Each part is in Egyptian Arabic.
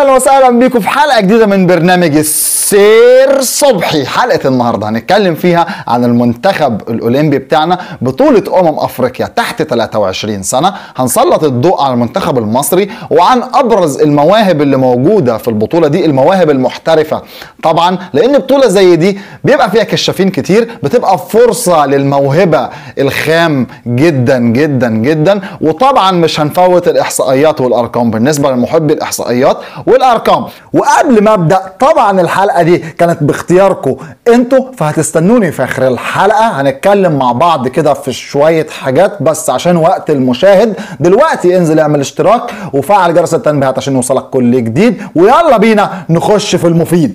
اهلا وسهلا بيكم في حلقه جديده من برنامج السير صبحي حلقه النهارده هنتكلم فيها عن المنتخب الاولمبي بتاعنا بطوله امم افريقيا تحت 23 سنه هنسلط الضوء على المنتخب المصري وعن ابرز المواهب اللي موجوده في البطوله دي المواهب المحترفه طبعا لان بطوله زي دي بيبقى فيها كشافين كتير بتبقى فرصه للموهبه الخام جدا جدا جدا وطبعا مش هنفوت الاحصائيات والارقام بالنسبه لمحبي الاحصائيات والارقام وقبل ما ابدا طبعا الحلقه دي كانت باختياركم انتوا فهتستنوني في اخر الحلقه هنتكلم مع بعض كده في شويه حاجات بس عشان وقت المشاهد دلوقتي انزل اعمل اشتراك وفعل جرس التنبيهات عشان يوصلك كل جديد ويلا بينا نخش في المفيد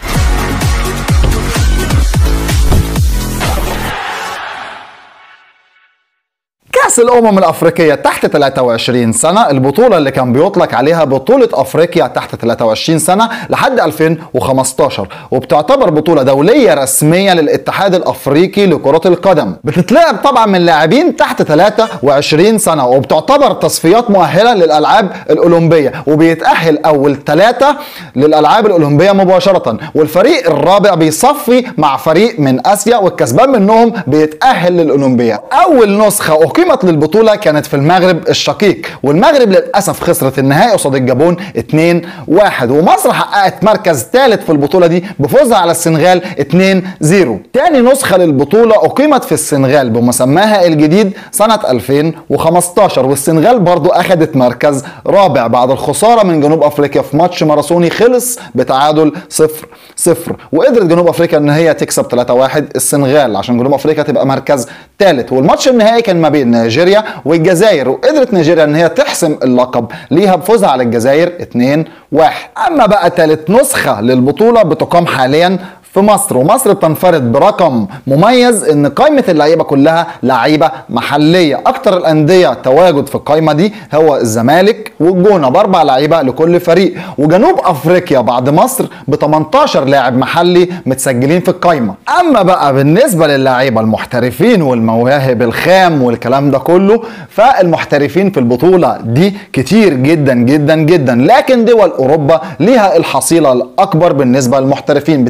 كأس الأمم الأفريقية تحت 23 سنة البطولة اللي كان بيطلق عليها بطولة أفريقيا تحت 23 سنة لحد 2015 وبتعتبر بطولة دولية رسمية للاتحاد الأفريقي لكرة القدم بتتلعب طبعا من لاعبين تحت 23 سنة وبتعتبر تصفيات مؤهلة للألعاب الأولمبية وبيتأهل أول ثلاثة للألعاب الأولمبية مباشرة والفريق الرابع بيصفي مع فريق من آسيا والكسبان منهم بيتأهل للأولمبية أول نسخة أقيمت للبطولة كانت في المغرب الشقيق والمغرب للأسف خسرت النهائي قصاد الجابون 2-1 ومصر حققت مركز ثالث في البطولة دي بفوزها على السنغال 2-0 تاني نسخة للبطولة أقيمت في السنغال بمسماها الجديد سنة 2015 والسنغال برضو أخدت مركز رابع بعد الخسارة من جنوب أفريقيا في ماتش ماراثوني خلص بتعادل 0-0 وقدرت جنوب أفريقيا إن هي تكسب 3-1 السنغال عشان جنوب أفريقيا تبقى مركز ثالث والماتش النهائي كان ما بين نيجيريا والجزائر وقدرت نيجيريا ان هي تحسم اللقب ليها بفوزها على الجزائر 2-1 اما بقى ثالث نسخه للبطوله بتقام حاليا في مصر ومصر بتنفرد برقم مميز ان قائمه اللعيبه كلها لعيبه محليه اكتر الانديه تواجد في القائمه دي هو الزمالك والجونه باربع لعيبه لكل فريق وجنوب افريقيا بعد مصر ب 18 لاعب محلي متسجلين في القائمه اما بقى بالنسبه للعيبه المحترفين والمواهب الخام والكلام ده كله فالمحترفين في البطوله دي كتير جدا جدا جدا لكن دول اوروبا ليها الحصيله الاكبر بالنسبه للمحترفين ب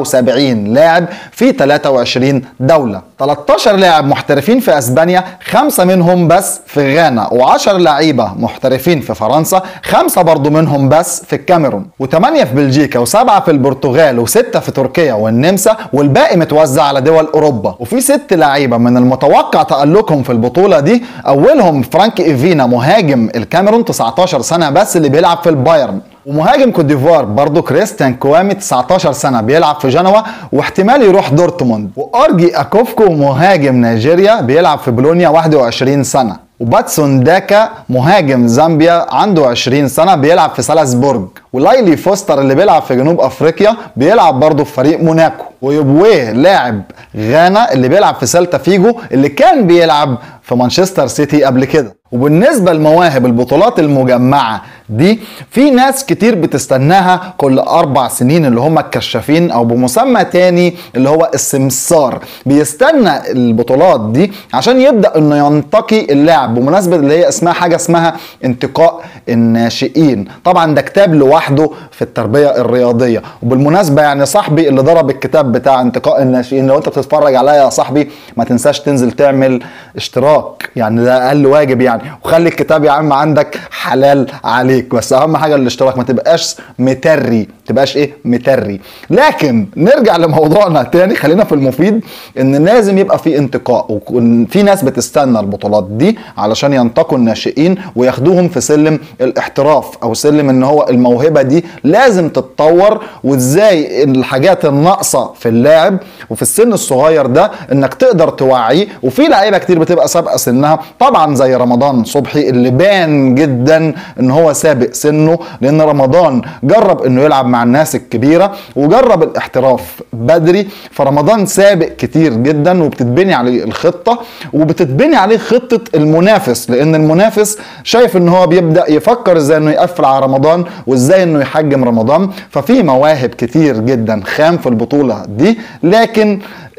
79 لاعب في 23 دوله 13 لاعب محترفين في اسبانيا خمسه منهم بس في غانا و10 لعيبه محترفين في فرنسا خمسه برضو منهم بس في الكاميرون و8 في بلجيكا وسبعه في البرتغال وسته في تركيا والنمسا والباقي متوزع على دول اوروبا وفي ست لعيبه من المتوقع تالقهم في البطوله دي اولهم فرانك ايفينا مهاجم الكاميرون 19 سنه بس اللي بيلعب في البايرن ومهاجم كوت ديفوار برضه كريستيان كوامي 19 سنه بيلعب في جنوا واحتمال يروح دورتموند وارجي اكوفكو مهاجم نيجيريا بيلعب في بولونيا 21 سنه وباتسون داكا مهاجم زامبيا عنده 20 سنه بيلعب في سالزبورج ولايلي فوستر اللي بيلعب في جنوب افريقيا بيلعب برضه في فريق موناكو ويبويه لاعب غانا اللي بيلعب في سالتا فيجو اللي كان بيلعب في مانشستر سيتي قبل كده وبالنسبة لمواهب البطولات المجمعة دي في ناس كتير بتستناها كل أربع سنين اللي هم الكشافين أو بمسمى تاني اللي هو السمسار بيستنى البطولات دي عشان يبدأ إنه ينتقي اللاعب بمناسبة اللي هي اسمها حاجة اسمها انتقاء الناشئين طبعا ده كتاب لوحده في التربية الرياضية وبالمناسبة يعني صاحبي اللي ضرب الكتاب بتاع انتقاء الناشئين لو انت بتتفرج عليا يا صاحبي ما تنساش تنزل تعمل اشتراك يعني ده أقل واجب يعني وخلي الكتاب يا عم عندك حلال عليك بس اهم حاجه الاشتراك ما تبقاش متري تبقاش ايه متري لكن نرجع لموضوعنا تاني خلينا في المفيد ان لازم يبقى في انتقاء وفي ناس بتستنى البطولات دي علشان ينتقوا الناشئين وياخدوهم في سلم الاحتراف او سلم ان هو الموهبه دي لازم تتطور وازاي الحاجات الناقصه في اللاعب وفي السن الصغير ده انك تقدر توعيه وفي لعيبه كتير بتبقى سابقه سنها طبعا زي رمضان صبحي اللي بان جدا ان هو سابق سنه لان رمضان جرب انه يلعب مع الناس الكبيره وجرب الاحتراف بدري فرمضان سابق كتير جدا وبتتبني عليه الخطه وبتتبني عليه خطه المنافس لان المنافس شايف ان هو بيبدا يفكر ازاي انه يقفل على رمضان وازاي انه يحجم رمضان ففي مواهب كتير جدا خام في البطوله دي لكن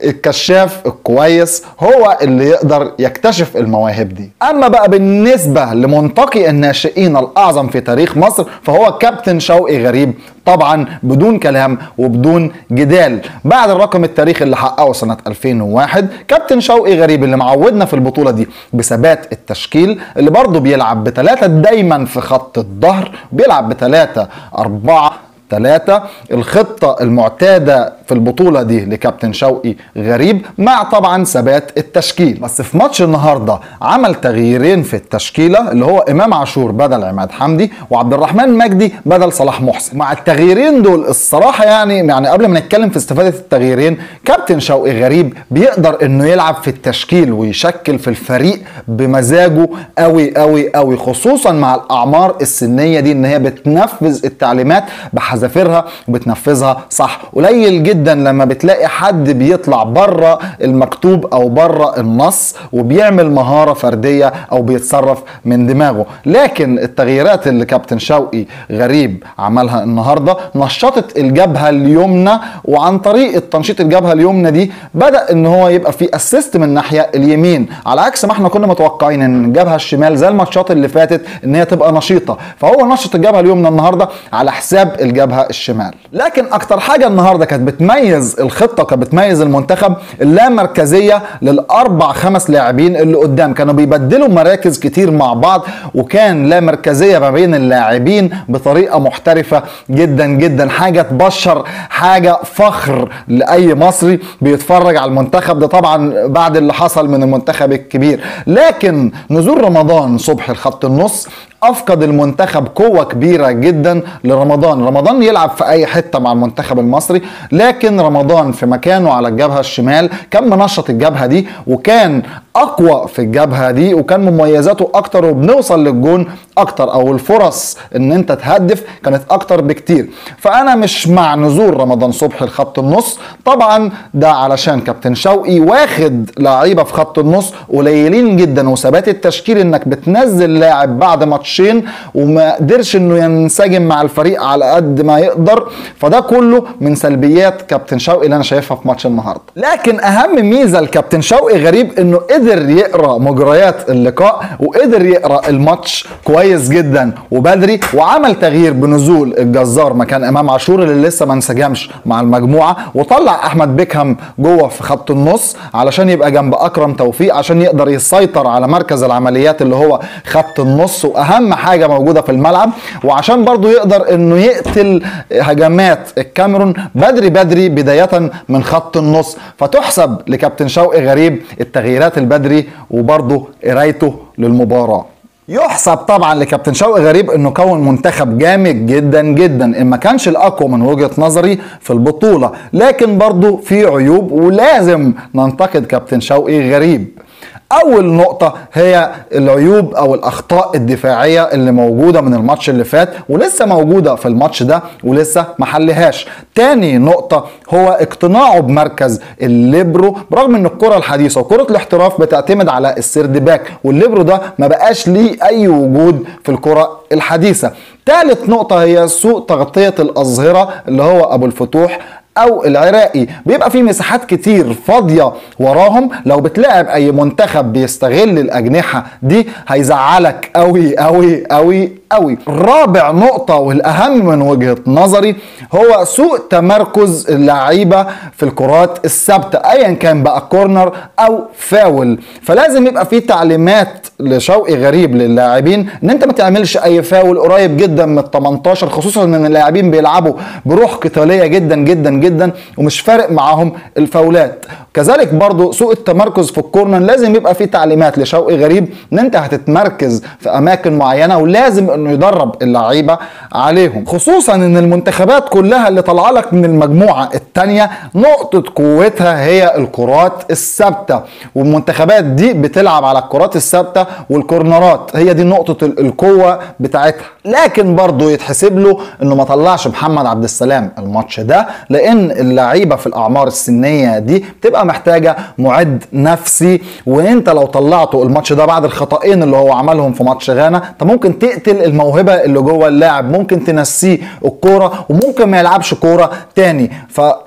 الكشاف الكويس هو اللي يقدر يكتشف المواهب دي اما بقى بالنسبة لمنطقي الناشئين الاعظم في تاريخ مصر فهو كابتن شوقي غريب طبعا بدون كلام وبدون جدال بعد الرقم التاريخي اللي حققه سنة 2001 كابتن شوقي غريب اللي معودنا في البطولة دي بثبات التشكيل اللي برضه بيلعب بثلاثة دايما في خط الظهر بيلعب بثلاثة أربعة ثلاثة الخطة المعتادة في البطولة دي لكابتن شوقي غريب مع طبعا ثبات التشكيل بس في ماتش النهاردة عمل تغييرين في التشكيلة اللي هو إمام عاشور بدل عماد حمدي وعبد الرحمن مجدي بدل صلاح محسن مع التغييرين دول الصراحة يعني يعني قبل ما نتكلم في استفادة التغييرين كابتن شوقي غريب بيقدر انه يلعب في التشكيل ويشكل في الفريق بمزاجه قوي قوي قوي خصوصا مع الأعمار السنية دي ان هي بتنفذ التعليمات بحذافيرها وبتنفذها صح قليل جدا لما بتلاقي حد بيطلع بره المكتوب او بره النص وبيعمل مهارة فردية او بيتصرف من دماغه لكن التغييرات اللي كابتن شوقي غريب عملها النهاردة نشطت الجبهة اليمنى وعن طريق التنشيط الجبهة اليمنى دي بدأ ان هو يبقى في اسيست من الناحية اليمين على عكس ما احنا كنا متوقعين ان الجبهة الشمال زي الماتشات اللي فاتت ان هي تبقى نشيطة فهو نشط الجبهة اليمنى النهاردة على حساب الجبهة الشمال لكن اكتر حاجة النهاردة كانت بتميز الخطة كانت بتميز المنتخب اللامركزية للاربع خمس لاعبين اللي قدام كانوا بيبدلوا مراكز كتير مع بعض وكان لا مركزية ما بين اللاعبين بطريقة محترفة جدا جدا حاجة تبشر حاجة فخر لأي مصري بيتفرج على المنتخب ده طبعا بعد اللي حصل من المنتخب الكبير لكن نزول رمضان صبح الخط النص افقد المنتخب قوه كبيره جدا لرمضان رمضان يلعب في اي حته مع المنتخب المصري لكن رمضان في مكانه على الجبهه الشمال كان منشط الجبهه دي وكان اقوى في الجبهه دي وكان مميزاته اكتر وبنوصل للجون اكتر او الفرص ان انت تهدف كانت اكتر بكتير فانا مش مع نزول رمضان صبحي لخط النص طبعا ده علشان كابتن شوقي واخد لعيبه في خط النص قليلين جدا وثبات التشكيل انك بتنزل لاعب بعد ماتشين وما قدرش انه ينسجم مع الفريق على قد ما يقدر فده كله من سلبيات كابتن شوقي اللي انا شايفها في ماتش النهارده لكن اهم ميزه لكابتن شوقي غريب انه قدر يقرا مجريات اللقاء وقدر يقرا الماتش كويس جدا وبدري وعمل تغيير بنزول الجزار مكان امام عاشور اللي لسه ما انسجمش مع المجموعه وطلع احمد بيكهام جوه في خط النص علشان يبقى جنب اكرم توفيق عشان يقدر يسيطر على مركز العمليات اللي هو خط النص واهم حاجه موجوده في الملعب وعشان برضو يقدر انه يقتل هجمات الكاميرون بدري بدري بدايه من خط النص فتحسب لكابتن شوقي غريب التغييرات البدري وبرضه قرايته للمباراه يحسب طبعا لكابتن شوقي غريب انه كون منتخب جامد جدا جدا ان ما كانش الاقوى من وجهه نظري في البطوله لكن برضه في عيوب ولازم ننتقد كابتن شوقي غريب اول نقطة هي العيوب او الاخطاء الدفاعية اللي موجودة من الماتش اللي فات ولسه موجودة في الماتش ده ولسه ما حلهاش تاني نقطة هو اقتناعه بمركز الليبرو برغم ان الكرة الحديثة وكرة الاحتراف بتعتمد على السيرد باك والليبرو ده ما بقاش ليه اي وجود في الكرة الحديثة تالت نقطة هي سوء تغطية الأظهرة اللي هو أبو الفتوح او العراقي بيبقى في مساحات كتير فاضيه وراهم لو بتلاعب اي منتخب بيستغل الاجنحه دي هيزعلك قوي قوي قوي قوي رابع نقطة والأهم من وجهة نظري هو سوء تمركز اللعيبة في الكرات الثابتة أيا كان بقى كورنر أو فاول فلازم يبقى في تعليمات لشوقي غريب للاعبين ان انت ما تعملش اي فاول قريب جدا من ال 18 خصوصا ان اللاعبين بيلعبوا بروح قتاليه جدا جدا جدا ومش فارق معاهم الفاولات كذلك برضو سوء التمركز في الكورنر لازم يبقى في تعليمات لشوقي غريب ان انت هتتمركز في اماكن معينه ولازم انه يدرب اللعيبه عليهم خصوصا ان المنتخبات كلها اللي طالعه لك من المجموعه الثانيه نقطه قوتها هي الكرات الثابته والمنتخبات دي بتلعب على الكرات الثابته والكورنرات هي دي نقطه القوه بتاعتها لكن برضه يتحسب له انه ما طلعش محمد عبد السلام الماتش ده لان اللعيبه في الاعمار السنيه دي بتبقى محتاجه معد نفسي وانت لو طلعته الماتش ده بعد الخطأين اللي هو عملهم في ماتش غانا انت ممكن تقتل الموهبه اللي جوه اللاعب ممكن تنسيه الكوره وممكن ما يلعبش كوره تاني ف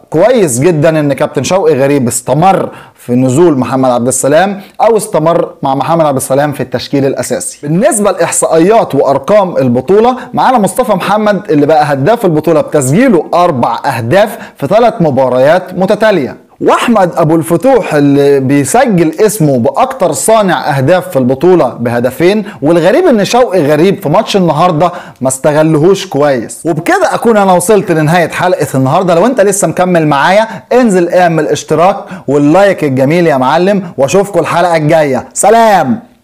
كويس جدا ان كابتن شوقي غريب استمر في نزول محمد عبد السلام او استمر مع محمد عبد السلام في التشكيل الاساسي بالنسبه لاحصائيات وارقام البطوله معانا مصطفى محمد اللي بقى هداف البطوله بتسجيله اربع اهداف في ثلاث مباريات متتاليه واحمد ابو الفتوح اللي بيسجل اسمه باكتر صانع اهداف في البطوله بهدفين والغريب ان شوقي غريب في ماتش النهارده ما استغلهوش كويس وبكده اكون انا وصلت لنهايه حلقه النهارده لو انت لسه مكمل معايا انزل اعمل اشتراك واللايك الجميل يا معلم واشوفكم الحلقه الجايه سلام